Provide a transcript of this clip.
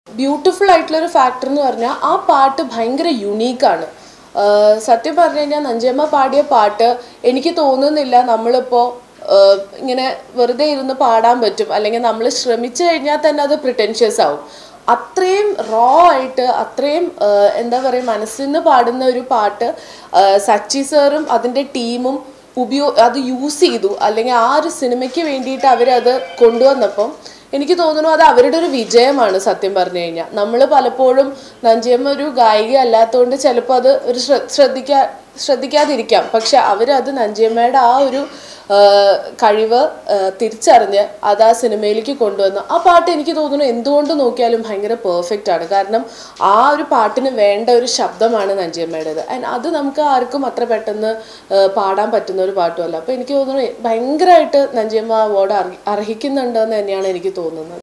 beautiful ആയിട്ടുള്ളൊരു factor എന്ന് പറഞ്ഞാൽ ആ പാട്ട് ഭയങ്കര യുണീക്കാണ് സത്യം പറഞ്ഞു കഴിഞ്ഞാൽ നഞ്ചമ്മ പാടിയ പാട്ട് എനിക്ക് തോന്നുന്നില്ല നമ്മളിപ്പോൾ ഇങ്ങനെ വെറുതെ ഇരുന്ന് പാടാൻ പറ്റും അല്ലെങ്കിൽ നമ്മൾ ശ്രമിച്ചു കഴിഞ്ഞാൽ തന്നെ അത് പ്രിറ്റൻഷ്യസ് ആവും അത്രയും റോ ആയിട്ട് അത്രയും ആ, എന്താ പറയുക മനസ്സിൽ നിന്ന് പാടുന്ന ഒരു പാട്ട് ആ, സച്ചി സാറും അതിൻ്റെ ടീമും ഉപയോ അത് യൂസ് ചെയ്തു അല്ലെങ്കിൽ ആ ഒരു സിനിമയ്ക്ക് വേണ്ടിയിട്ട് അവരത് കൊണ്ടുവന്നപ്പം എനിക്ക് തോന്നുന്നു അത് അവരുടെ ഒരു വിജയമാണ് സത്യം പറഞ്ഞു കഴിഞ്ഞാൽ നമ്മൾ പലപ്പോഴും നഞ്ചിയമ്മ ഒരു ഗായിക അല്ലാത്തതുകൊണ്ട് ചിലപ്പോൾ അത് ഒരു ശ്ര- ശ്രദ്ധിക്കാ ശ്രദ്ധിക്കാതിരിക്കാം പക്ഷെ അവരത് നഞ്ചിയമ്മയുടെ ആ ഒരു ആ, കഴിവ് ആ, തിരിച്ചറിഞ്ഞ് അത് ആ സിനിമയിലേക്ക് കൊണ്ടുവന്നു ആ പാട്ട് എനിക്ക് തോന്നുന്നു എന്തുകൊണ്ട് നോക്കിയാലും ഭയങ്കര പെർഫെക്റ്റ് ആണ് കാരണം ആ ഒരു പാട്ടിന് വേണ്ട ഒരു ശബ്ദമാണ് നഞ്ചിയമ്മയുടേത് ആൻഡ് അത് നമുക്ക് ആർക്കും അത്ര പെട്ടെന്ന് ആ, പാടാൻ പറ്റുന്ന ഒരു പാട്ടുമല്ല അപ്പോൾ എനിക്ക് തോന്നുന്നു ഭയങ്കരമായിട്ട് നഞ്ചിയമ്മ അവാർഡ് അർഹിക്കുന്നുണ്ടെന്ന് തന്നെയാണ് എനിക്ക് തോന്നുന്നത്